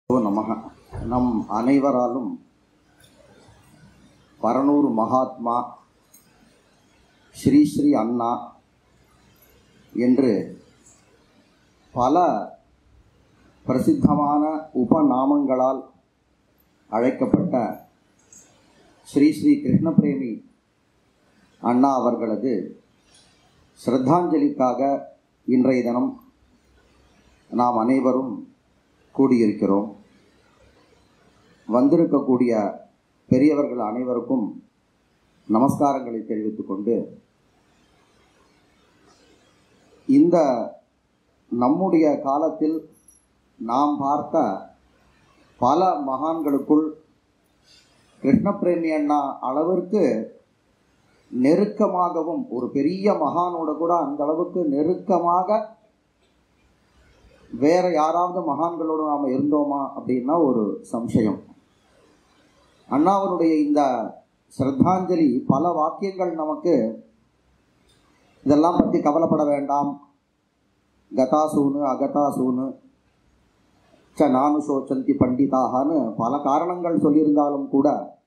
ஓ நமக நம் அனைவராலும் பரனூர் மகாத்மா ஸ்ரீ ஸ்ரீ அண்ணா என்று பல பிரசித்தமான உபநாமங்களால் அழைக்கப்பட்ட ஸ்ரீ ஸ்ரீ கிருஷ்ணபிரேமி அண்ணா அவர்களது ஸ்ரத்தாஞ்சலிக்காக இன்றைய தினம் நாம் அனைவரும் கூடியிருக்கிறோம் வந்திருக்கக்கூடிய பெரியவர்கள் அனைவருக்கும் நமஸ்காரங்களை தெரிவித்துக் கொண்டு இந்த நம்முடைய காலத்தில் நாம் பார்த்த பல மகான்களுக்குள் கிருஷ்ணபிரேமி அண்ணா அளவிற்கு நெருக்கமாகவும் ஒரு பெரிய மகானோட கூட அந்த அளவுக்கு நெருக்கமாக வேற யாராவது மகான்களோடு நாம் இருந்தோமா அப்படின்னா ஒரு சம்சயம் அண்ணாவனுடைய இந்த ஸ்ரத்தாஞ்சலி பல வாக்கியங்கள் நமக்கு இதெல்லாம் பற்றி கவலைப்பட வேண்டாம் கதாசூனு அகதாசூனு ச நானு சோச்சந்தி பண்டிதாகனு பல காரணங்கள் சொல்லியிருந்தாலும் கூட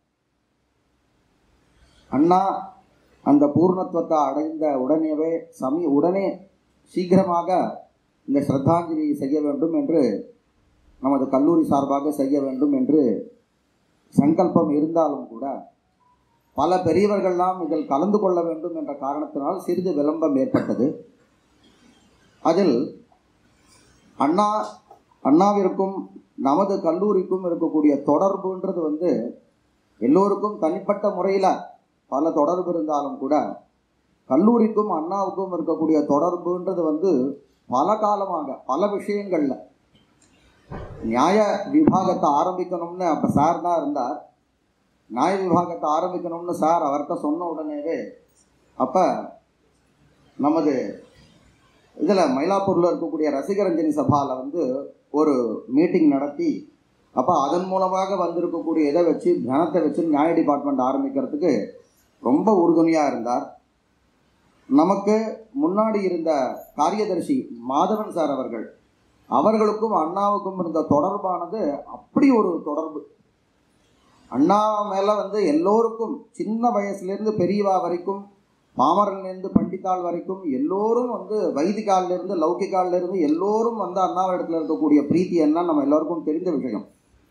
அண்ணா அந்த பூர்ணத்துவத்தை அடைந்த உடனேவே சமி உடனே சீக்கிரமாக இந்த ஸ்ரத்தாஞ்சலியை செய்ய வேண்டும் என்று நமது கல்லூரி சார்பாக செய்ய வேண்டும் என்று சங்கல்பம் இருந்தாலும் கூட பல பெரியவர்கள்லாம் இதில் கலந்து கொள்ள வேண்டும் என்ற காரணத்தினால் சிறிது விளம்பம் ஏற்பட்டது அதில் அண்ணா அண்ணாவிற்கும் நமது கல்லூரிக்கும் இருக்கக்கூடிய தொடர்புன்றது வந்து எல்லோருக்கும் தனிப்பட்ட முறையில் பல தொடர்பு இருந்தாலும் கூட கல்லூரிக்கும் அண்ணாவுக்கும் இருக்கக்கூடிய தொடர்புன்றது வந்து பல காலமாக பல விஷயங்களில் நியாய விபாகத்தை ஆரம்பிக்கணும்னு அப்போ சார் தான் இருந்தார் நியாய விபாகத்தை ஆரம்பிக்கணும்னு சார் அவர்கிட்ட சொன்ன உடனேவே அப்போ நமது இதில் மயிலாப்பூரில் இருக்கக்கூடிய ரசிகரஞ்சனி சபாவில் வந்து ஒரு மீட்டிங் நடத்தி அப்போ அதன் மூலமாக வந்திருக்கக்கூடிய இதை வச்சு தனத்தை வச்சு நியாய டிபார்ட்மெண்ட் ஆரம்பிக்கிறதுக்கு ரொம்ப உறுதுணையாக இருந்தார் நமக்கு முன்னாடி இருந்த காரியதர்சி மாதவன் சார் அவர்கள் அவர்களுக்கும் அண்ணாவுக்கும் இருந்த தொடர்பானது அப்படி ஒரு தொடர்பு அண்ணா மேலே வந்து எல்லோருக்கும் சின்ன வயசுலேருந்து பெரியவா வரைக்கும் பாமரன்லேருந்து பண்டிதாள் வரைக்கும் எல்லோரும் வந்து வைதிகாலிலிருந்து லௌகிகாலிலிருந்து எல்லோரும் வந்து அண்ணா இடத்துல இருக்கக்கூடிய பிரீத்தி என்ன நம்ம எல்லோருக்கும் தெரிந்த விஷயம்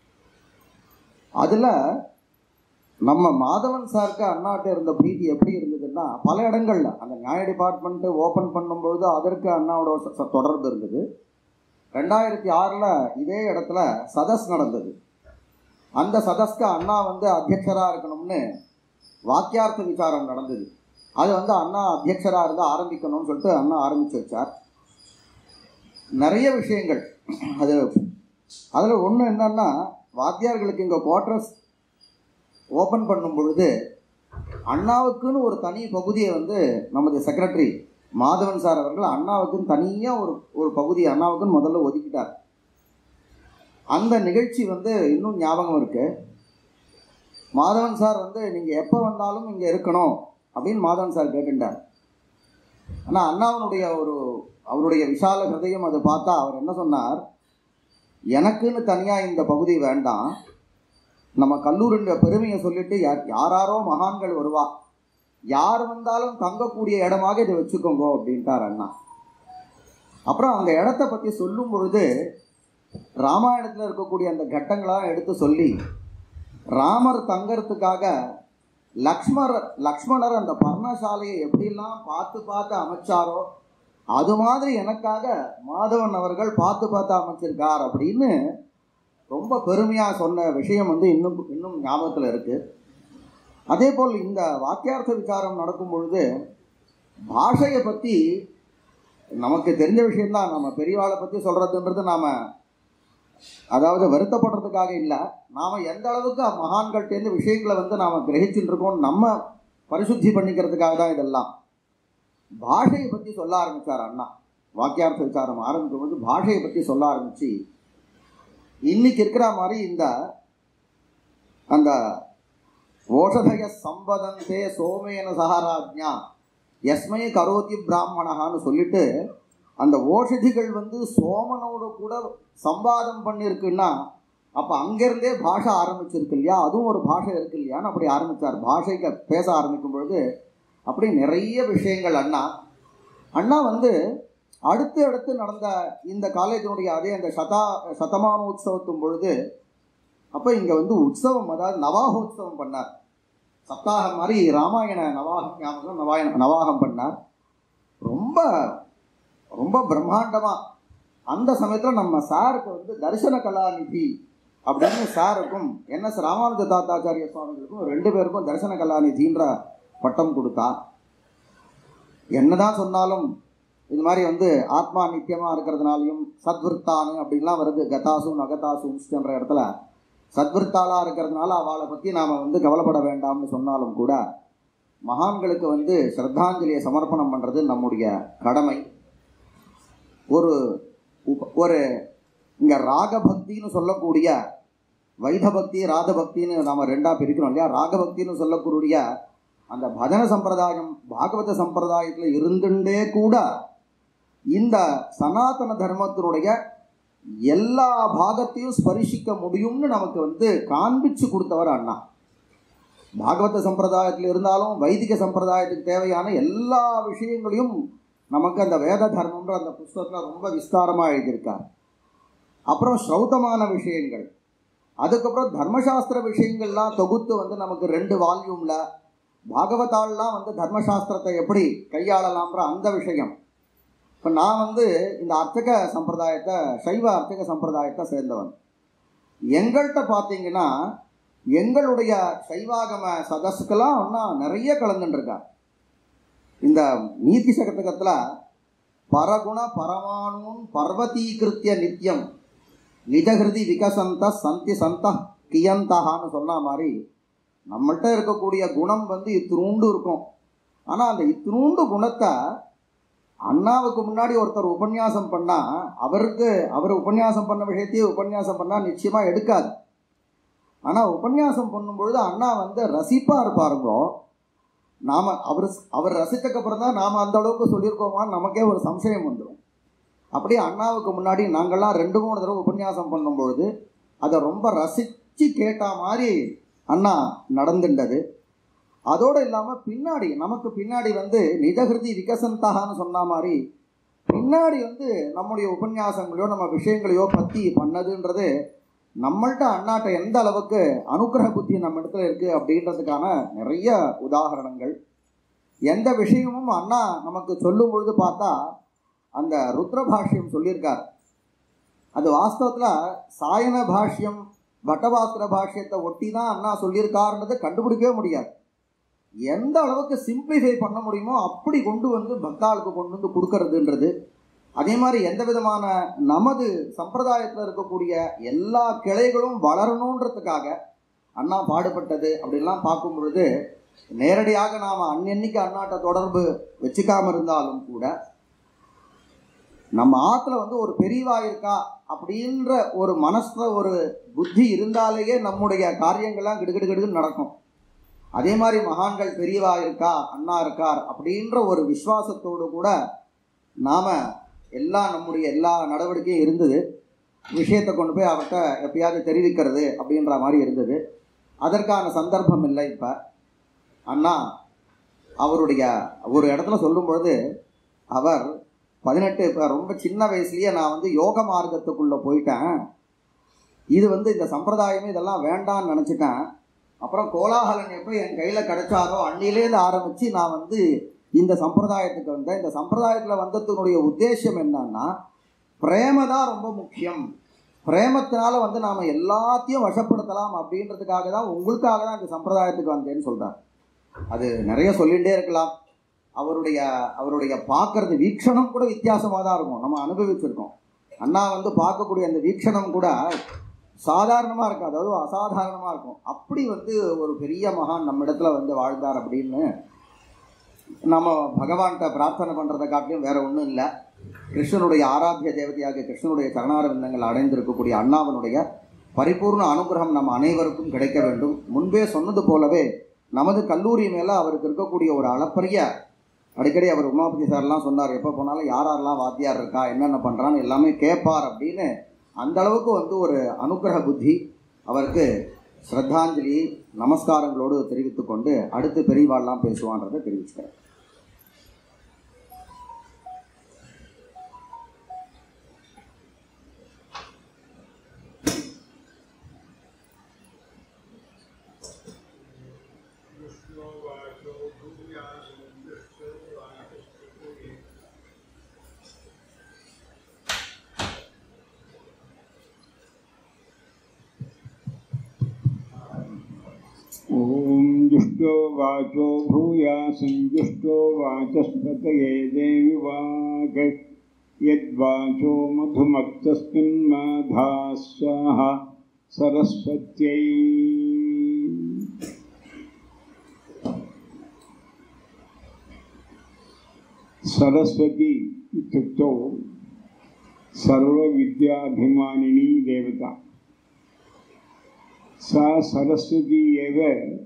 அதில் நம்ம மாதவன் சாருக்கு அண்ணாட்ட இருந்த பிரீத்தி எப்படி இருந்ததுன்னா பல இடங்கள்ல அந்த நியாய டிபார்ட்மெண்ட்டு ஓப்பன் பண்ணும்பொழுது அதற்கு அண்ணாவோட ச- ச- தொடர்பு இருந்தது ரெண்டாயிரத்தி ஆறில் இதே இடத்துல சதஸ் நடந்தது அந்த சதஸ்க்கு அண்ணா வந்து அத்தியட்சராக இருக்கணும்னு வாக்கியார்த்த விசாரம் நடந்தது அது வந்து அண்ணா அத்தியட்சராக இருந்து ஆரம்பிக்கணும்னு சொல்லிட்டு அண்ணா ஆரம்பித்து வச்சார் நிறைய விஷயங்கள் அது அதில் ஒன்று என்னன்னா வாத்தியார்களுக்கு இங்கே குவார்ட்டர்ஸ் ஓப்பன் பண்ணும் பொழுது அண்ணாவுக்குன்னு ஒரு தனி பகுதியை வந்து நமது செக்ரட்டரி மாதவன் சார் அவர்கள் அண்ணாவுக்குன்னு தனியாக ஒரு ஒரு பகுதி அண்ணாவுக்குன்னு முதல்ல ஒதுக்கிட்டார் அந்த நிகழ்ச்சி வந்து இன்னும் ஞாபகம் இருக்கு மாதவன் சார் வந்து நீங்கள் எப்போ வந்தாலும் இங்கே இருக்கணும் அப்படின்னு மாதவன் சார் கேட்டுட்டார் ஆனால் அண்ணாவனுடைய ஒரு அவருடைய விசால ஹிருதயம் அதை பார்த்தா அவர் என்ன சொன்னார் எனக்குன்னு தனியாக இந்த பகுதி வேண்டாம் நம்ம கல்லூரின்ற பெருமையை சொல்லிட்டு யார் யாராரோ மகான்கள் வருவா யார் வந்தாலும் தங்கக்கூடிய இடமாக இதை வச்சுக்கோங்க அப்படின்ட்டார் அண்ணா அப்புறம் அந்த இடத்த பற்றி சொல்லும் பொழுது ராமாயணத்தில் இருக்கக்கூடிய அந்த கட்டங்களாம் எடுத்து சொல்லி ராமர் தங்கறதுக்காக லக்ஷ்மர் லக்ஷ்மணர் அந்த பர்ணசாலையை எப்படிலாம் பார்த்து பார்த்து அமைச்சாரோ அது மாதிரி எனக்காக மாதவன் அவர்கள் பார்த்து பார்த்து அமைச்சிருக்கார் அப்படின்னு ரொம்ப பெருமையாக சொன்ன விஷயம் வந்து இன்னும் இன்னும் ஞாபகத்தில் இருக்கு அதே போல் இந்த வாக்கியார்த்த விசாரம் நடக்கும் பொழுது பாஷையை பற்றி நமக்கு தெரிஞ்ச விஷயம்தான் நம்ம பெரியவாளை பற்றி சொல்கிறதுன்றது நாம் அதாவது வருத்தப்படுறதுக்காக இல்லை நாம் எந்த அளவுக்கு மகான்கள்டேருந்து விஷயங்களை வந்து நாம் கிரகிச்சுட்டு இருக்கோம் நம்ம பரிசுத்தி பண்ணிக்கிறதுக்காக தான் இதெல்லாம் பாஷையை பற்றி சொல்ல ஆரம்பித்தார் அண்ணா வாக்கியார்த்த விசாரம் ஆரம்பிக்கும் போது பாஷையை பற்றி சொல்ல ஆரம்பித்து இன்னைக்கு இருக்கிற மாதிரி இந்த அந்த ஓஷதய சம்பதந்தே சோமேன சஹராஜ்ஞா எஸ்மை கரோதி பிராமணஹான்னு சொல்லிட்டு அந்த ஓஷதிகள் வந்து சோமனோட கூட சம்பாதம் பண்ணியிருக்குன்னா அப்போ அங்கேருந்தே பாஷை ஆரம்பிச்சிருக்கு இல்லையா அதுவும் ஒரு பாஷை இருக்கு இல்லையான்னு அப்படி ஆரம்பித்தார் பாஷைக்கு பேச ஆரம்பிக்கும் பொழுது அப்படி நிறைய விஷயங்கள் அண்ணா அண்ணா வந்து அடுத்து அடுத்து நடந்த இந்த காலேஜினுடைய அதே அந்த சதா சதமான உற்சவத்தும் பொழுது அப்போ இங்கே வந்து உற்சவம் அதாவது நவாகோத்சவம் பண்ணார் சப்தாகம் மாதிரி ராமாயண நவாகம் ஞாபகம் நவாயண நவாகம் பண்ணார் ரொம்ப ரொம்ப பிரம்மாண்டமாக அந்த சமயத்தில் நம்ம சாருக்கு வந்து தரிசன கலாநிதி அப்படின்னு சாருக்கும் என்எஸ் ராமானுஜ தாத்தாச்சாரிய சுவாமிகளுக்கும் ரெண்டு பேருக்கும் தரிசன கலாநிதின்ற பட்டம் கொடுத்தா என்னதான் சொன்னாலும் இது மாதிரி வந்து ஆத்மா நித்தியமாக இருக்கிறதுனாலையும் சத்விருத்தானு அப்படின்லாம் வருது கதாசு நகதாசுன்ற இடத்துல சத்விருத்தாளாக இருக்கிறதுனால அவளை பற்றி நாம் வந்து கவலைப்பட வேண்டாம்னு சொன்னாலும் கூட மகான்களுக்கு வந்து ஸ்ரத்தாஞ்சலியை சமர்ப்பணம் பண்ணுறது நம்முடைய கடமை ஒரு உப- ஒரு இங்கே ராகபக்தின்னு சொல்லக்கூடிய வைதபக்தி ராதபக்தின்னு நாம் ரெண்டாக பிரிக்கிறோம் இல்லையா ராகபக்தின்னு சொல்லக்கூடிய அந்த பஜன சம்பிரதாயம் பாகவத சம்பிரதாயத்தில் இருந்துட்டே கூட இந்த சனாதன தர்மத்தினுடைய எல்லா பாகத்தையும் ஸ்பரிசிக்க முடியும்னு நமக்கு வந்து காண்பிச்சு கொடுத்தவர் அண்ணா பாகவத சம்பிரதாயத்தில் இருந்தாலும் வைதிக சம்பிரதாயத்துக்கு தேவையான எல்லா விஷயங்களையும் நமக்கு அந்த வேத தர்மம்ன்ற அந்த புஸ்தகத்தில் ரொம்ப விஸ்தாரமாக எழுதியிருக்கார் அப்புறம் ஸ்ரௌதமான விஷயங்கள் அதுக்கப்புறம் தர்மசாஸ்திர விஷயங்கள்லாம் தொகுத்து வந்து நமக்கு ரெண்டு வால்யூமில் பாகவதால்லாம் வந்து தர்மசாஸ்திரத்தை எப்படி கையாளலாம்ன்ற அந்த விஷயம் இப்போ நான் வந்து இந்த அர்ச்சக சம்பிரதாயத்தை சைவ அர்ச்சக சம்பிரதாயத்தை சேர்ந்தவன் எங்கள்கிட்ட பார்த்தீங்கன்னா எங்களுடைய சைவாகம சதஸுக்கெல்லாம் இன்னும் நிறைய கலந்துட்டுருக்கா இந்த நீதி சகத்தகத்தில் பரகுண பரமாணுன் பர்வதீகிருத்திய நித்தியம் நிஜகிருதி விகசந்த சந்தி சந்த கியந்தகான்னு சொன்ன மாதிரி நம்மள்கிட்ட இருக்கக்கூடிய குணம் வந்து இத்தினூண்டு இருக்கும் ஆனால் அந்த இத்தினூண்டு குணத்தை அண்ணாவுக்கு முன்னாடி ஒருத்தர் உபன்யாசம் பண்ணால் அவருக்கு அவர் உபன்யாசம் பண்ண விஷயத்தையே உபன்யாசம் பண்ணால் நிச்சயமாக எடுக்காது ஆனால் உபன்யாசம் பண்ணும்பொழுது அண்ணா வந்து ரசிப்பாக இருப்பாருங்களோ நாம் அவர் அவர் ரசித்தக்கப்புறம் தான் நாம் அந்த அளவுக்கு சொல்லியிருக்கோமான்னு நமக்கே ஒரு சம்சயம் வந்துடும் அப்படியே அண்ணாவுக்கு முன்னாடி நாங்கள்லாம் ரெண்டு மூணு தடவை உபன்யாசம் பண்ணும்பொழுது அதை ரொம்ப ரசித்து கேட்ட மாதிரி அண்ணா நடந்துட்டது அதோடு இல்லாமல் பின்னாடி நமக்கு பின்னாடி வந்து நிஜகிருதி விகசந்தகான்னு சொன்ன மாதிரி பின்னாடி வந்து நம்முடைய உபன்யாசங்களையோ நம்ம விஷயங்களையோ பற்றி பண்ணதுன்றது நம்மள்ட்ட அண்ணாட்ட எந்த அளவுக்கு அனுக்கிரக புத்தி நம்ம இடத்துல இருக்குது அப்படின்றதுக்கான நிறைய உதாகரணங்கள் எந்த விஷயமும் அண்ணா நமக்கு சொல்லும் பொழுது பார்த்தா அந்த ருத்ர பாஷ்யம் சொல்லியிருக்கார் அது வாஸ்தவத்தில் சாயன பாஷ்யம் பட்டபாஸ்திர பாஷ்யத்தை ஒட்டி தான் அண்ணா சொல்லியிருக்காருன்றதை கண்டுபிடிக்கவே முடியாது எந்த அளவுக்கு சிம்பிளிஃபை பண்ண முடியுமோ அப்படி கொண்டு வந்து பக்தாளுக்கு கொண்டு வந்து கொடுக்கறதுன்றது அதே மாதிரி எந்த விதமான நமது சம்பிரதாயத்தில் இருக்கக்கூடிய எல்லா கிளைகளும் வளரணுன்றதுக்காக அண்ணா பாடுபட்டது அப்படிலாம் பார்க்கும் பொழுது நேரடியாக நாம் அன்னன்னைக்கு அண்ணாட்ட தொடர்பு வச்சுக்காம இருந்தாலும் கூட நம்ம ஆற்றுல வந்து ஒரு பெரியவா இருக்கா அப்படின்ற ஒரு மனசுல ஒரு புத்தி இருந்தாலேயே நம்முடைய காரியங்கள்லாம் கிடுகிடு கிடுகிடு நடக்கும் அதே மாதிரி மகான்கள் பெரியவா இருக்கா அண்ணா இருக்கார் அப்படின்ற ஒரு விசுவாசத்தோடு கூட நாம் எல்லா நம்முடைய எல்லா நடவடிக்கையும் இருந்தது விஷயத்தை கொண்டு போய் அவர்கிட்ட எப்பயாவது தெரிவிக்கிறது அப்படின்ற மாதிரி இருந்தது அதற்கான சந்தர்ப்பம் இல்லை இப்போ அண்ணா அவருடைய ஒரு இடத்துல சொல்லும் பொழுது அவர் பதினெட்டு இப்போ ரொம்ப சின்ன வயசுலயே நான் வந்து யோக மார்க்கத்துக்குள்ளே போயிட்டேன் இது வந்து இந்த சம்பிரதாயமே இதெல்லாம் வேண்டாம்னு நினச்சிட்டேன் அப்புறம் கோலாகலன் எப்போ என் கையில் கிடைச்சாரோ அன்னிலேருந்து ஆரம்பித்து நான் வந்து இந்த சம்பிரதாயத்துக்கு வந்தேன் இந்த சம்பிரதாயத்தில் வந்ததுனுடைய உத்தேசம் என்னன்னா பிரேம தான் ரொம்ப முக்கியம் பிரேமத்தினால வந்து நாம் எல்லாத்தையும் வசப்படுத்தலாம் அப்படின்றதுக்காக தான் உங்களுக்காக தான் இந்த சம்பிரதாயத்துக்கு வந்தேன்னு சொல்கிறார் அது நிறைய சொல்லிகிட்டே இருக்கலாம் அவருடைய அவருடைய பார்க்கறது வீக்ஷணம் கூட வித்தியாசமாக தான் இருக்கும் நம்ம அனுபவிச்சிருக்கோம் அண்ணா வந்து பார்க்கக்கூடிய அந்த வீக்ஷணம் கூட சாதாரணமாக இருக்கும் அதாவது அசாதாரணமாக இருக்கும் அப்படி வந்து ஒரு பெரிய மகான் நம்ம இடத்துல வந்து வாழ்ந்தார் அப்படின்னு நம்ம பகவான்கிட்ட பிரார்த்தனை பண்ணுறதை காட்டிலும் வேற ஒன்றும் இல்லை கிருஷ்ணனுடைய ஆராத்திய தேவதையாக கிருஷ்ணனுடைய சரணாரவிந்தங்கள் அடைந்திருக்கக்கூடிய அண்ணாவனுடைய பரிபூர்ண அனுகிரகம் நம்ம அனைவருக்கும் கிடைக்க வேண்டும் முன்பே சொன்னது போலவே நமது கல்லூரி மேலே அவருக்கு இருக்கக்கூடிய ஒரு அளப்பரிய அடிக்கடி அவர் உமாபதி சார்லாம் சொன்னார் எப்போ போனாலும் யார் யாரெல்லாம் வாத்தியார் இருக்கா என்னென்ன பண்ணுறான்னு எல்லாமே கேட்பார் அப்படின்னு அந்த அளவுக்கு வந்து ஒரு அனுக்கிரக புத்தி அவருக்கு ஸ்ரத்தாஞ்சலி நமஸ்காரங்களோடு தெரிவித்துக் கொண்டு அடுத்து பெரியவாள்லாம் பேசுவான்றதை தெரிவிச்சுக்கிறேன் ॐ जुष्टो वाचो भूयासञ्जुष्टो वाचस्पतये देवि वाक् यद्वाचो मधुमत्तस्मिन्माधा स्वाहा सरस्वत्यै सरस्वती इत्युक्तौ सर्वविद्याभिमानिनी देवता सा सरस्वती एव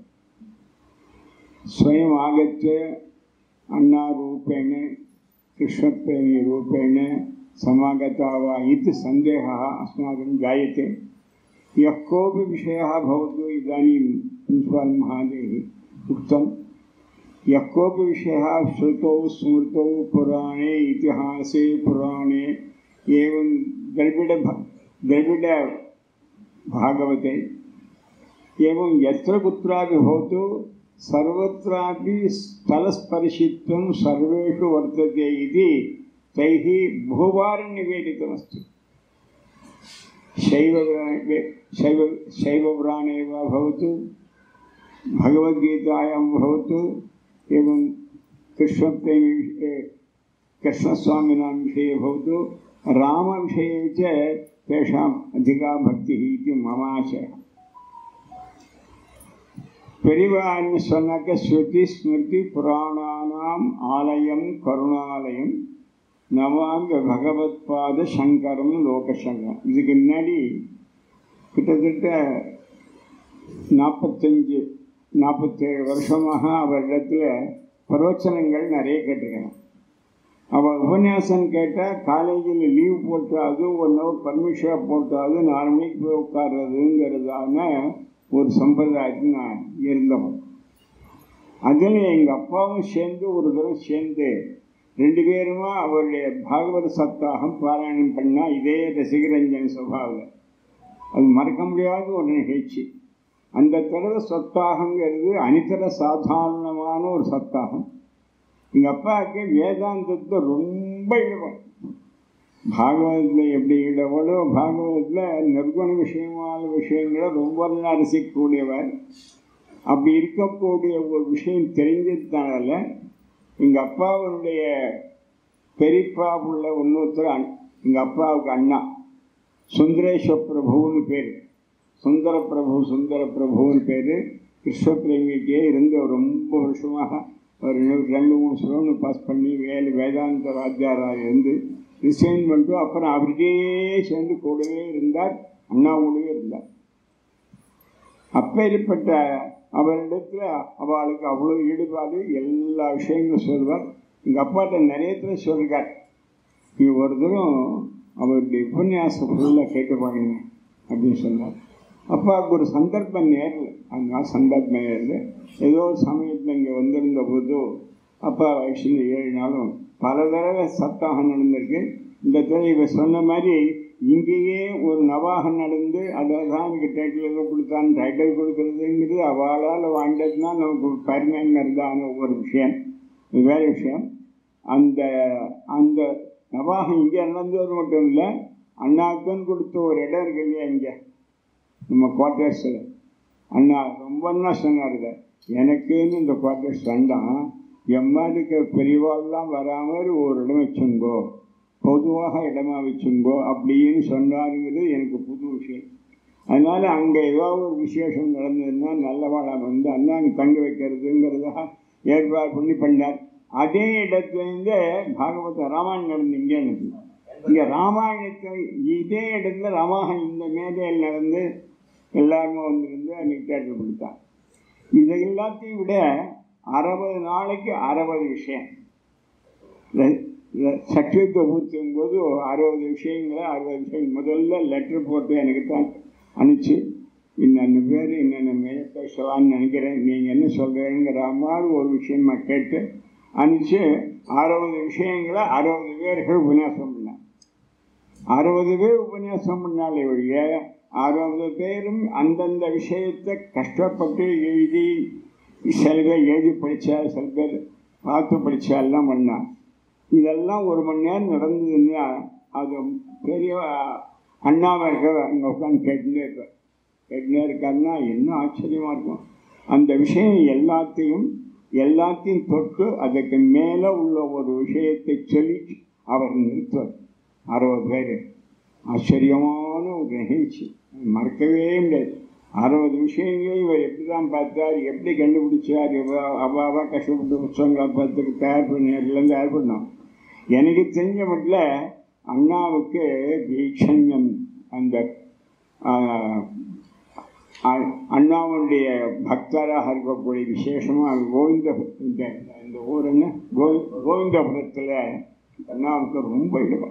स्वयम् आगत्य अन्नारूपेण कृष्णप्रेमीरूपेण समागता वा इति सन्देहः अस्माकं जायते यः कोऽपि विषयः भवतु इदानीं प्रिन्सिपाल् महोदयैः उक्तं यः कोऽपि विषयः श्रुतौ स्मृतौ पुराणे इतिहासे पुराणे एवं द्रविड द्रविड भागवते एवं यत्र कुत्रापि भवतु सर्वत्रापि स्थलस्पर्शित्वं सर्वेषु वर्तते इति तैः बहुवारं निवेदितमस्ति शैव शैव शैवपुराणे वा भवतु भगवद्गीतायां भवतु एवं कृष्णप्रेमी विषये कृष्णस्वामिनां विषये भवतु रामविषये च तेषाम् अधिका भक्तिः इति मम आशयः பெரிவான்னு சொன்னாக்க ஸ்ருதி ஸ்மிருதி புராணானாம் ஆலயம் கருணாலயம் நவாங்க பகவத் பாத சங்கரம் லோகசங்கம் இதுக்கு முன்னாடி கிட்டத்தட்ட நாற்பத்தஞ்சு நாற்பத்தேழு வருஷமாக அவரிடத்துல பிரவச்சனங்கள் நிறைய கேட்டிருக்கிறேன் அவள் உபன்யாசம் கேட்டால் காலேஜில் லீவ் போட்டாவது ஒன் ஹவர் பர்மிஷன் போட்டாவது நாலு மணிக்கு போய் உட்கார்றதுங்கிறதான ஒரு சம்பிரதாயத்தில் நான் இருந்தவன் அதில் எங்கள் அப்பாவும் சேர்ந்து ஒரு தடவை சேர்ந்து ரெண்டு பேருமா அவருடைய பாகவத சப்தாகம் பாராயணம் பண்ணால் இதே ரசிகரஞ்சன் சபாவில் அது மறக்க முடியாத ஒரு நிகழ்ச்சி அந்த தடவை சப்தாகங்கிறது அனிதர சாதாரணமான ஒரு சப்தாகம் எங்கள் அப்பாவுக்கு வேதாந்தத்தை ரொம்ப ஈடுபாடு பாகவதத்தில் எப்படி ஈடுபாடோ பாகவதத்தில் நிர்குண விஷயமான விஷயங்களை ரொம்ப நல்லா ரசிக்கக்கூடியவர் அப்படி இருக்கக்கூடிய ஒரு விஷயம் தெரிஞ்சதுனால எங்கள் அப்பாவுடைய பெரியப்பா உள்ள இன்னொருத்தர் எங்கள் அப்பாவுக்கு அண்ணா சுந்தரேஸ்வர பிரபுன்னு பேர் சுந்தர பிரபு சுந்தர பிரபுன்னு பேர் கிருஷ்ண பிரேமிக்கே இருந்த ரொம்ப வருஷமாக ஒரு ரெண்டு மூணு ஸ்லோன்னு பாஸ் பண்ணி வேலை வேதாந்த வாத்தியாராக இருந்து ரிசைன் பண்ணிட்டு அப்புறம் அவருக்கே சேர்ந்து கூடவே இருந்தார் அண்ணா கூடவே இருந்தார் அப்பேற்பட்ட அவரிடத்துல அவளுக்கு அவ்வளோ ஈடுபாடு எல்லா விஷயங்களும் சொல்வார் எங்கள் அப்பாட்ட நிறைய தடவை சொல்லிருக்கார் நீ ஒரு தரம் அவருடைய உபன்யாசம் ஃபுல்லாக கேட்டு பாருங்க அப்படின்னு சொன்னார் அப்பாவுக்கு ஒரு சந்தர்ப்பம் நேரில் அதனால சந்தர்ப்பம் நேரில் ஏதோ ஒரு சமயத்தில் இங்கே வந்திருந்த போது அப்பா வயசுல ஏழு நாளும் பல தடவை சப்தாகம் நடந்திருக்கு இந்த தடவை இவ சொன்ன மாதிரி இங்கேயே ஒரு நவாகம் நடந்து அதை தான் எனக்கு டைட்டில் ஏதோ கொடுத்தான்னு டைட்டில் கொடுக்குறதுங்கிறது அவளால் வாங்கிட்டதுனா நமக்கு பெருமைங்கிறதான ஒரு விஷயம் இது வேற விஷயம் அந்த அந்த நவாகம் இங்கே நடந்தது மட்டும் இல்லை அண்ணாக்குன்னு கொடுத்த ஒரு இடம் இருக்கு இல்லையா இங்கே நம்ம குவார்ட்டர்ஸில் அண்ணா ரொம்ப அண்ணா சொன்னார் எனக்குன்னு இந்த குவார்ட்டர்ஸ் வேண்டாம் எம்மாடுக்கு பெரியவாள்லாம் வராமல் ஒரு இடம் வச்சுங்கோ பொதுவாக இடமா வச்சுங்கோ அப்படின்னு சொன்னாருங்கிறது எனக்கு புது விஷயம் அதனால் அங்கே ஏதாவது ஒரு விசேஷம் நடந்ததுன்னா நல்லவாளாக வந்து அண்ணாங்க தங்க வைக்கிறதுங்கிறதாக ஏற்பாடு பண்ணி பண்ணார் அதே இடத்துலேருந்து பாகவத ராமாயணம் நடந்து இங்கே நடந்து இங்கே ராமாயணத்தை இதே இடத்துல ராமாயணம் இந்த மேதையில் நடந்து எல்லாருமே வந்திருந்து அன்னைக்கு தேட்டர் கொடுத்தான் இதை எல்லாத்தையும் விட அறுபது நாளைக்கு அறுபது விஷயம் சர்டிஃபிகேட்டை ஊற்றும் போது அறுபது விஷயங்களை அறுபது விஷயம் முதல்ல லெட்டர் போட்டு எனக்கு தான் அனுப்பிச்சு இன்னென்ன பேர் இன்னென்ன மேலே பேசலாம்னு நினைக்கிறேன் நீங்கள் என்ன சொல்கிறீங்கிற மாதிரி ஒரு விஷயமா கேட்டு அனுப்பிச்சு அறுபது விஷயங்களை அறுபது பேர்கள் உபன்யாசம் பண்ணாங்க அறுபது பேர் உபன்யாசம் பண்ணாலே ஒழிய அறுபது பேரும் அந்தந்த விஷயத்தை கஷ்டப்பட்டு எழுதி சில பேர் எழுதி படித்தா சில பேர் பார்த்து படித்தா எல்லாம் பண்ணான் இதெல்லாம் ஒரு மணி நேரம் நடந்ததுன்னா அது பெரிய அண்ணாவை இருக்க அங்கே உட்காந்து கேட்டுட்டே இருப்பார் கேட்டுட்டே இருக்காருன்னா என்ன ஆச்சரியமாக இருக்கும் அந்த விஷயம் எல்லாத்தையும் எல்லாத்தையும் தொட்டு அதுக்கு மேலே உள்ள ஒரு விஷயத்தை சொல்லி அவர் நிறுத்துவார் அறுபது பேர் ஆச்சரியமான ஒரு நிகழ்ச்சி மறக்கவே முடியாது அறுபது விஷயங்களையும் இவர் எப்படி தான் பார்த்தார் எப்படி கண்டுபிடிச்சார் அவாவா கஷ்டப்பட்டு புத்தகங்களை பார்த்துக்கு தயார் பண்ணி எல்லாம் தயார் பண்ணோம் எனக்கு தெரிஞ்ச மட்டும் அண்ணாவுக்கு வீட்சண்யம் அந்த ஆஹ், அ- அண்ணாவுடைய பக்தராக இருக்கக்கூடிய விசேஷமாக கோவிந்த இந்த இந்த ஊர் என்ன கோவி கோவிந்தபுரத்தில் அண்ணாவுக்கு ரொம்ப ஈடுபாடு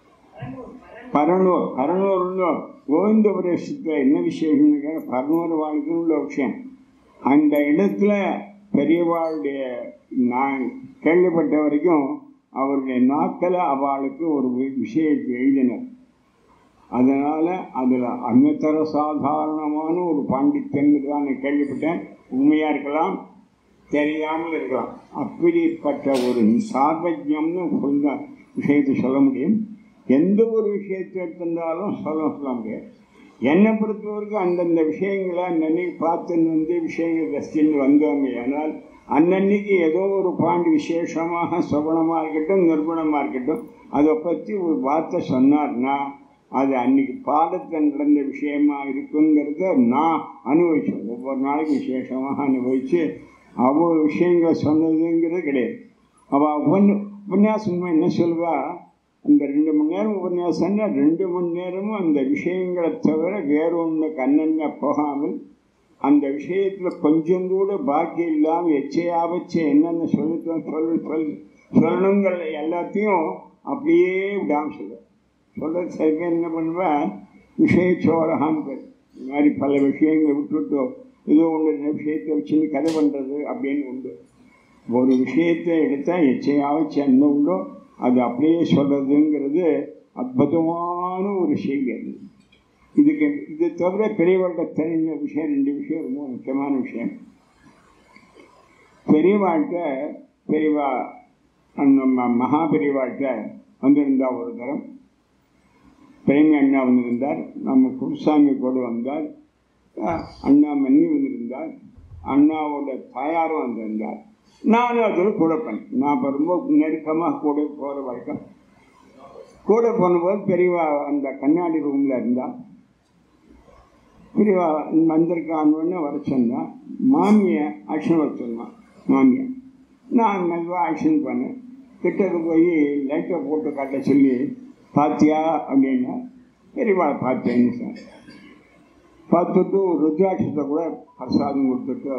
பரனூர் பரனூர்னு கோவிந்தபுரத்தில் என்ன விசேஷம்னு பரனூர் வாழ்க்கைன்னு உள்ள விஷயம் அந்த இடத்துல பெரியவாளுடைய நான் கேள்விப்பட்ட வரைக்கும் அவருடைய நாக்கில் அவளுக்கு ஒரு வி- விஷயத்தை எழுதினர் அதனால் அதில் அன்னத்தர சாதாரணமான ஒரு பாண்டித்யம் தான் நான் கேள்விப்பட்டேன் உண்மையாக இருக்கலாம் தெரியாமல் இருக்கலாம் அப்படிப்பட்ட ஒரு சார்வஜ்யம்னு சொல்ல விஷயத்தை சொல்ல முடியும் எந்த ஒரு விஷயத்தை எடுத்திருந்தாலும் சொல்ல சொல்ல முடியாது என்னை பொறுத்தவரைக்கும் அந்தந்த விஷயங்களை அன்னன்னைக்கு பார்த்துன்னு வந்து விஷயங்கள் ரசிச்சுன்னு வந்தோமே ஆனால் அன்னன்னைக்கு ஏதோ ஒரு பாண்டி விசேஷமாக சகுணமாக இருக்கட்டும் நிர்குணமாக இருக்கட்டும் அதை பற்றி ஒரு வார்த்தை சொன்னார்னா அது அன்னைக்கு பாடத்தில் நடந்த விஷயமா இருக்குங்கிறத நான் அனுபவிச்சேன் ஒவ்வொரு நாளைக்கு விசேஷமாக அனுபவித்து அவ்வளோ விஷயங்களை சொன்னதுங்கிறது கிடையாது அவள் உபன் உபன்யாசம் என்ன சொல்வா அந்த ரெண்டு மணி நேரம் உபன்யாசம்னா ரெண்டு மணி நேரமும் அந்த விஷயங்களை தவிர வேற ஒன்று கண்ணெண்ண போகாமல் அந்த விஷயத்தில் கொஞ்சம் கூட பாக்கி இல்லாமல் எச்சையாவச்சு என்னென்ன சொல்லித்தோம் சொல்லு சொல் சொல்லணுங்கிற எல்லாத்தையும் அப்படியே விடாமல் சொல்லுவேன் சொல்கிறது சில பேர் என்ன பண்ணுவேன் விஷயச்சோரகான்னு பேர் இந்த மாதிரி பல விஷயங்களை விட்டுவிட்டோம் ஏதோ ஒன்று ரெண்டு விஷயத்தை வச்சுன்னு கதை பண்ணுறது அப்படின்னு உண்டு ஒரு விஷயத்தை எடுத்தால் எச்சையாவச்சு என்ன உண்டோ அது அப்படியே சொல்கிறதுங்கிறது அற்புதமான ஒரு செய்தி அது இதுக்கு இது தவிர பெரியவர்கிட்ட தெரிஞ்ச விஷயம் ரெண்டு விஷயம் ரொம்ப முக்கியமான விஷயம் பெரியவாழ்கிட்ட பெரியவா நம்ம மகா பெரியவாழ்கிட்ட வந்திருந்தா ஒரு தரம் பிரேமி அண்ணா வந்திருந்தார் நம்ம குருசாமி கூட வந்தார் அஹ் அண்ணா மன்னி வந்திருந்தார் அண்ணாவோட தாயாரும் வந்திருந்தார் நானும் அதில் கூட பண்ணேன் நான் இப்ப ரொம்ப நெருக்கமாக கூட போகிற வரைக்கும் கூட போனபோது பெரியவா அந்த கண்ணாடி ரூமில் இருந்தா பெரியவா வந்திருக்கான்னு வர சொன்னா மாமியை ஆக்ஷன் வர சொன்னான் மாமியை நான் மெதுவாக ஆக்ஷன் பண்ணேன் கிட்டக்கு போய் லைட்டை போட்டு காட்ட சொல்லி பாத்தியா அப்படின்னா பெரியவா பார்த்தேன்னு சொன்னேன் பார்த்துட்டு ருத்ராட்சத்தை கூட பிரசாதம் கொடுத்துட்டு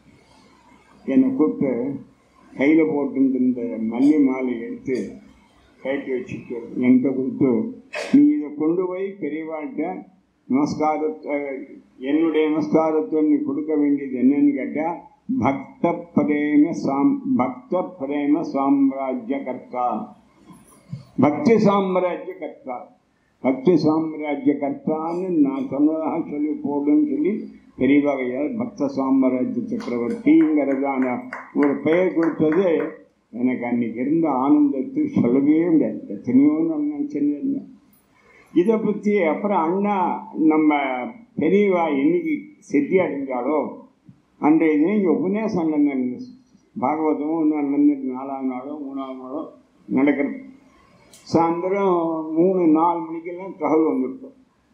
என்னை கூப்பிட்டு கையில் போட்டுருந்த மல்லி மாலை எடுத்து கைட்டு வச்சுட்டு என்கிட்ட கொடுத்து நீ இதை கொண்டு போய் பெரியவாள்கிட்ட நமஸ்காரத்தை என்னுடைய நமஸ்காரத்தை நீ கொடுக்க வேண்டியது என்னன்னு கேட்டால் பக்த பிரேம சாம் பக்த பிரேம சாம்ராஜ்ய கர்த்தா பக்தி சாம்ராஜ்ய கர்த்தா பக்தி சாம்ராஜ்ய கர்த்தான்னு நான் சொன்னதாக சொல்லி போடுன்னு சொல்லி பெரிய வகையால் பக்த சாம்ராஜ்ய சக்கரவர்த்திங்கிறதான ஒரு பெயர் கொடுத்தது எனக்கு அன்னைக்கு இருந்த ஆனந்தத்தை சொல்லவே முடியாது எத்தனையோ நான் நினச்சின்னு இருந்தேன் இதை பற்றி அப்புறம் அண்ணா நம்ம பெரியவா என்னைக்கு செட்டி அடைஞ்சாலோ அன்றைய தினம் இங்கே உபநேசம் நடந்த பாகவதமும் இன்னும் நடந்துட்டு நாலாவது நாளோ மூணாவது நாளோ நடக்கிறது சாயந்தரம் மூணு நாலு மணிக்கெல்லாம் தகவல் வந்துருக்கோம்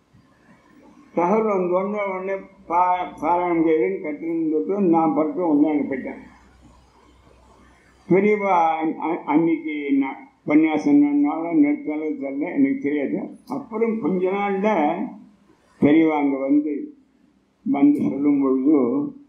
தகவல் வந்த உடனே உடனே பா பாராயணம் செய்யுன்னு கற்றுன்னு நான் பறக்க உடனே அங்கே போயிட்டேன் பெரியவா அன்- அன்- அன்னைக்கு நான் உபன்யாசம் நாளும் நிறுத்தாலும் தெரியல எனக்கு தெரியாது அப்புறம் கொஞ்ச நாளில் பெரியவா அங்கே வந்து வந்து சொல்லும் பொழுது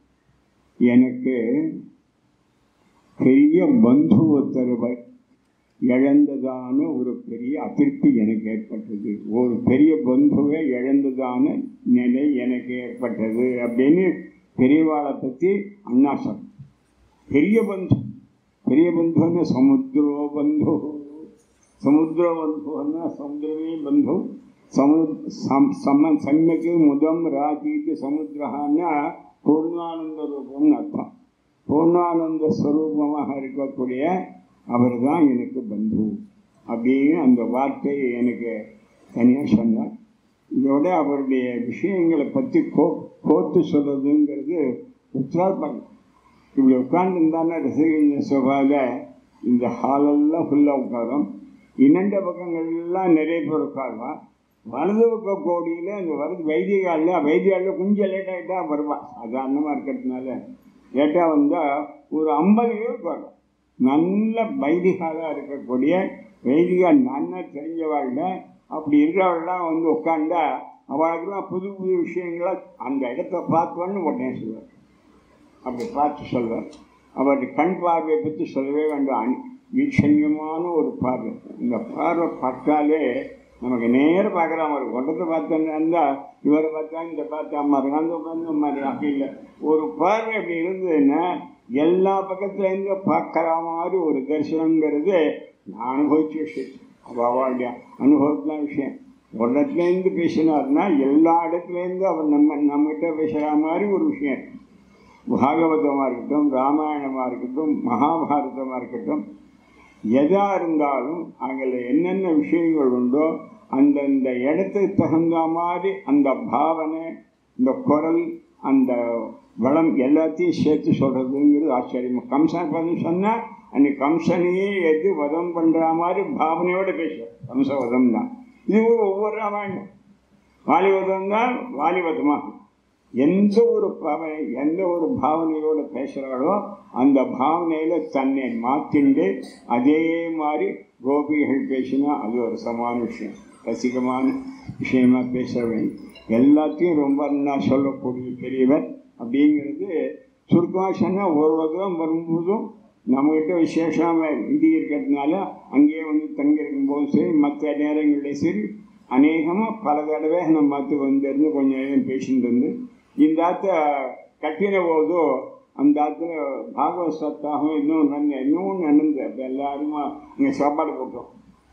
எனக்கு பெரிய பந்து ஒருத்தர் வ- இழந்ததான ஒரு பெரிய அதிருப்தி எனக்கு ஏற்பட்டது ஒரு பெரிய பந்துவை இழந்ததான நிலை எனக்கு ஏற்பட்டது அப்படின்னு பெரியவாளை பற்றி அண்ணா சொல் பெரிய பந்து பெரிய பந்துன்னு சமுத்திரோ பந்து சமுத்திர பந்துன்னா சமுத்திரமே பந்து சமு சம் சம சம்யக்கு முதம் ராஜீத்து சமுத்திரஹான்னா பூர்ணானந்த ரூபம்னு அர்த்தம் பூர்ணானந்த ஸ்வரூபமாக இருக்கக்கூடிய அவர் தான் எனக்கு பந்து அப்படின்னு அந்த வார்த்தையை எனக்கு தனியாக சொன்னார் இதோட அவருடைய விஷயங்களை பற்றி கோ கோத்து சொல்றதுங்கிறது உற்சாகம் இப்படி உட்காந்துருந்தானே ரசிகஞ்ச சபாவில் இந்த ஹாலெல்லாம் ஃபுல்லாக உட்காரும் இன்னண்ட பக்கங்கள்லாம் நிறைய பேர் உட்காருவான் வலது பக்க கோடியில் அந்த வரது வைத்தியகாலில் வைத்தியாலில் கொஞ்சம் லேட் ஆகிட்டா வருவான் சாதாரணமாக இருக்கிறதுனால லேட்டாக வந்தால் ஒரு ஐம்பது பேர் வரும் நல்ல வைதிகாலாக இருக்கக்கூடிய வைதிகா நல்லா தெரிஞ்சவாழ்ல அப்படி இருக்கிறவர்கள்லாம் வந்து உட்காந்தா அவளுக்கெல்லாம் புது புது விஷயங்களை அந்த இடத்த பார்த்தோன்னு உடனே சொல்லுவார் அப்படி பார்த்து சொல்வார் அவருடைய கண் பார்வையை பற்றி சொல்லவே வேண்டாம் வீட்சண்யமான ஒரு பார்வை இந்த பார்வை பார்த்தாலே நமக்கு நேரம் பார்க்குற மாதிரி ஒன்றத்தை பார்த்தோன்னா இவரை பார்த்தா இந்த பார்த்தா அம்மா இருக்கும் அந்த உட்காந்து அம்மா இருக்கு அப்படி இல்லை ஒரு பார்வை அப்படி இருந்ததுன்னா எல்லா பக்கத்துலேருந்து பார்க்குற மாதிரி ஒரு தரிசனங்கிறது நான் அனுபவிச்ச விஷயம் அவளுடைய அனுபவத்துல விஷயம் ஒரு இடத்துலேருந்து பேசினார்னா எல்லா இடத்துலேருந்து அவர் நம்ம நம்மகிட்ட பேசுகிற மாதிரி ஒரு விஷயம் பாகவதமாக இருக்கட்டும் ராமாயணமாக இருக்கட்டும் மகாபாரதமாக இருக்கட்டும் எதா இருந்தாலும் அதில் என்னென்ன விஷயங்கள் உண்டோ அந்தந்த இடத்துக்கு தகுந்த மாதிரி அந்த பாவனை இந்த குரல் அந்த வளம் எல்லாத்தையும் சேர்த்து சொல்கிறதுங்கிறது ஆச்சரியம் கம்சன் பதம் சொன்னால் அன்னைக்கு கம்சனையே எது வதம் பண்ணுற மாதிரி பாவனையோடு பேசுவார் கம்சவதம் தான் இது ஒவ்வொரு ராமாயணம் வாலிவதம் தான் வாலிவதமாக எந்த ஒரு பாவனை எந்த ஒரு பாவனையோடு பேசுகிறாளோ அந்த பாவனையில் தன்னை மாற்றிண்டு அதே மாதிரி கோபிகள் பேசினா அது ஒரு சமான விஷயம் ரசிகமான விஷயமா பேசுகிறவன் எல்லாத்தையும் ரொம்ப நல்லா சொல்லக்கூடிய பெரியவர் அப்படிங்கிறது சுருக்கமாக சொன்னால் ஒரு வருடம் வரும்போதும் நம்மகிட்ட விசேஷமாக இந்தி இருக்கிறதுனால அங்கேயே வந்து தங்கி இருக்கும்போதும் சரி மற்ற நேரங்கள்லேயும் சரி அநேகமாக பல தடவை நம்ம பார்த்து வந்திருந்து கொஞ்சம் நேரம் பேசிட்டு வந்து இந்த ஆத்த கட்டின போது அந்த ஆத்துல பாகவத சப்தாகம் இன்னும் நன்ன இன்னும் நடந்து அப்போ எல்லாருமா இங்கே சாப்பாடு போட்டோம்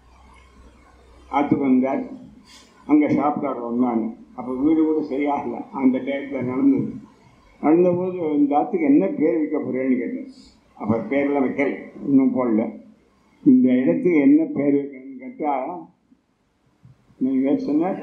ஆற்றுக்கு வந்தார் அங்கே சாப்பிட்டாரு வந்தாங்க அப்போ வீடு கூட சரியாகல அந்த டயத்தில் நடந்தது நடந்தபோது இந்த ஆற்றுக்கு என்ன பேர் வைக்க போகிறேன்னு கேட்டேன் அப்போ பேரெல்லாம் வைக்கல இன்னும் போடல இந்த இடத்துக்கு என்ன பேர் வைக்கணும்னு கேட்டால் நீங்கள் சொன்ன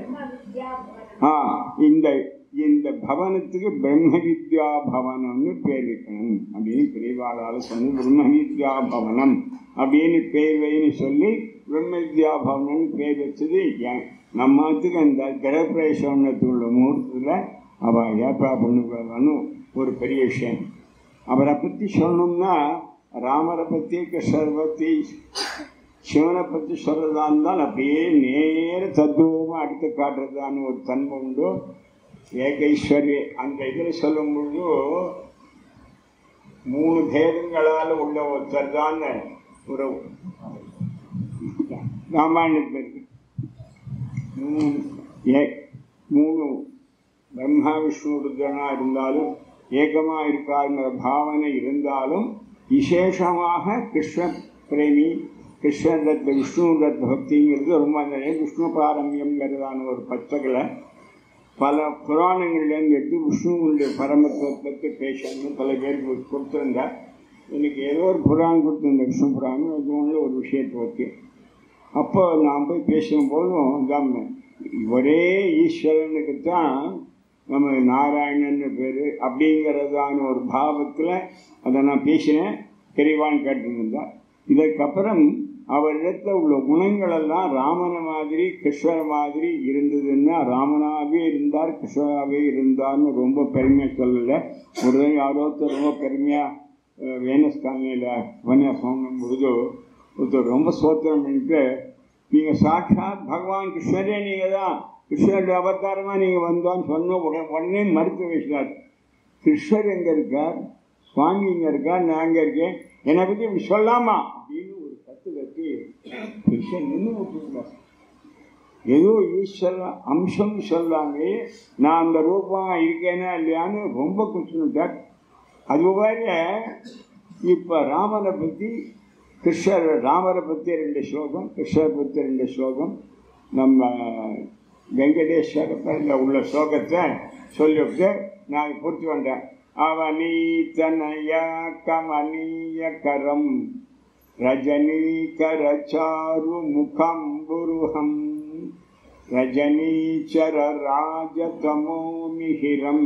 ஆ இந்த இந்த பவனத்துக்கு பிரம்ம வித்யா பவனம்னு பேர் வைக்கணும் அப்படின்னு பெரியவாளால் சொன்னது பிரம்ம வித்யா பவனம் அப்படின்னு பேர் வைன்னு சொல்லி பிரம்ம வித்யா பவனம்னு பேர் வச்சது ஏன் நம்மத்துக்கு அந்த கிரகப்பிரவேசத்துள்ள முகூர்த்தத்தில் அவள் ஏப்பா பண்ணுவான்னு ஒரு பெரிய விஷயம் அவரை பற்றி சொல்லணும்னா ராமரை பற்றி கிருஷ்ணரை பற்றி சிவனை பற்றி சொல்கிறதா இருந்தால் அப்படியே நேர தத்துவமாக அடுத்து காட்டுறதான்னு ஒரு தன்மை உண்டு ஏகைஸ்வரி அந்த இதில் சொல்லும் பொழுது மூணு பேதங்களால் உள்ள ஒருத்தர் தான் ஒரு ராமாயணத்தில் இருக்கு மூணு ஏ மூணு பிரம்மா விஷ்ணு ருத்ரனாக இருந்தாலும் ஏகமாக இருக்காருங்கிற பாவனை இருந்தாலும் விசேஷமாக கிருஷ்ண பிரேமி கிருஷ்ணதத்த விஷ்ணு தத் பக்திங்கிறது ரொம்ப நிறைய விஷ்ணு பாரம்பியங்கிறதான ஒரு பச்சைகளை பல புராணங்கள்லேருந்து எடுத்து விஷ்ணுவனுடைய பரமத்துவத்தை பற்றி பேசணும்னு பல பேருக்கு கொடுத்துருந்தார் எனக்கு ஏதோ ஒரு புராணம் கொடுத்துருந்த விஷ்ணு புராணம் அது ஒன்று ஒரு விஷயத்தை பற்றி அப்போ நான் போய் பேசும்போதும் தான் ஒரே ஈஸ்வரனுக்கு தான் நம்ம நாராயணன் பேர் அப்படிங்கிறதான ஒரு பாவத்தில் அதை நான் பேசினேன் தெளிவான்னு கேட்டுருந்தேன் இதற்கப்புறம் அவரிடத்தில் உள்ள குணங்களெல்லாம் ராமனை மாதிரி கிருஷ்ணர் மாதிரி இருந்ததுன்னா ராமனாகவே இருந்தார் கிருஷ்ணராகவே இருந்தார்னு ரொம்ப பெருமையாக சொல்லலை ஒரு தடவை யாரோ ஒருத்தர் ரொம்ப பெருமையாக வேனஸ் காலனியில் உபன்யாசம் பொழுது ஒருத்தர் ரொம்ப சோத்திரம் பண்ணிட்டு நீங்கள் சாட்சாத் பகவான் கிருஷ்ணரே நீங்கள் தான் கிருஷ்ணருடைய அவதாரமாக நீங்கள் வந்தோன்னு சொன்ன உடனே உடனே மறுத்து பேசினார் கிருஷ்ணர் எங்கே இருக்கார் சுவாமி இங்கே இருக்கார் நான் அங்கே இருக்கேன் என்னை பற்றி இப்படி சொல்லாமா அப்படின்னு ஒரு கத்து கட்டி கிருஷ்ணன் நின்று விட்டுருந்தார் ஏதோ ஈஸ்வர அம்சம் சொல்லாங்க நான் அந்த ரூபம் இருக்கேனா இல்லையான்னு ரொம்ப குச்சுட்டார் அது மாதிரி இப்போ ராமனை பற்றி கிருஷ்ணர் ராமரை பற்றி ரெண்டு ஸ்லோகம் கிருஷ்ணரை பற்றி ரெண்டு ஸ்லோகம் நம்ம வெங்கடேஸ்வரத்தில் உள்ள ஸ்லோகத்தை சொல்லிவிட்டு நான் பூர்த்தி வந்தேன் அவனீதனய கமனீய கரம் ரஜனீகர சாரு முகம் புருஹம் ரஜனீச்சர ராஜதமோ மிஹிரம்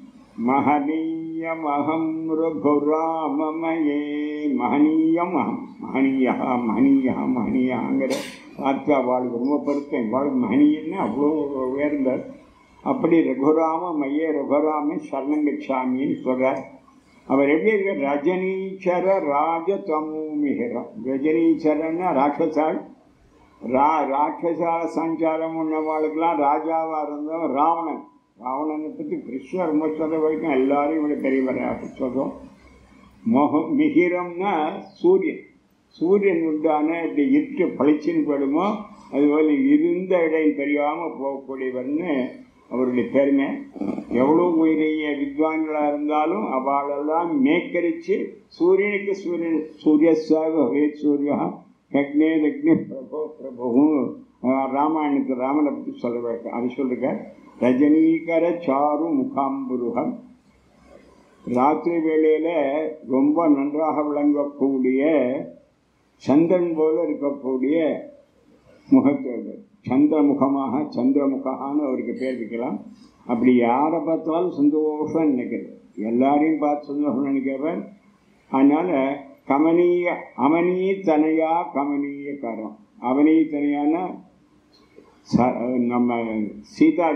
மகனீயமகம் ரகுராமமயே மகனீயம் அகம் மகனீயா மகனீயா மகனீயாங்கிற வார்த்தை அவளுக்கு ரொம்ப பொருத்தம் இவாளுக்கு மகனீயன்னு அவ்வளோ உயர்ந்தார் அப்படி ரகுராம மைய ரகுராம சரணங்கச்சாமின்னு சொல்கிறார் அவர் எப்படி இருக்க ரஜனீச்சர ராஜதமூமிகரம் ரஜனீச்சரன்னா ராட்சசாள் ரா ராட்சசால சஞ்சாரம் உள்ளவாளுக்கெல்லாம் ராஜாவாக இருந்தவன் ராவணன் ராவணனை பற்றி கிருஷ்ணர் ரொம்ப சொல்ற வரைக்கும் எல்லாரும் இவனை பெரியவராக சொல்கிறோம் மொகம் மிகிரம்னா சூரியன் சூரியன் உண்டான இப்படி இருட்டு பளிச்சுன்னு படுமோ அதுபோல் இருந்த இடம் தெரியாமல் போகக்கூடியவர்னு அவருடைய பெருமை எவ்வளோ உயிரிய வித்வான்களாக இருந்தாலும் அவளெல்லாம் மேக்கரித்து சூரியனுக்கு சூரியன் சூரியசாக ஹே சூரியா யக்னே லக்னே பிரபோ பிரபுவும் ராமாயணத்து ராமனை பற்றி சொல்ல அது சொல்லுங்க ரஜனீகர சாரு முகாம்புருகம் ராத்திரி வேளையில் ரொம்ப நன்றாக விளங்கக்கூடிய சந்திரன் போல இருக்கக்கூடிய முகத்தோடு சந்திரமுகமாக சந்திரமுகான்னு அவருக்கு பேர் வைக்கலாம் அப்படி யாரை பார்த்தாலும் சந்தோஷம் நினைக்கிறது எல்லாரையும் பார்த்து சந்தோஷம் நினைக்கிறவன் அதனால் கமனீய அமனீ தனையா கமனீய காரம் அவனீ தனையான ச நம்ம சீதா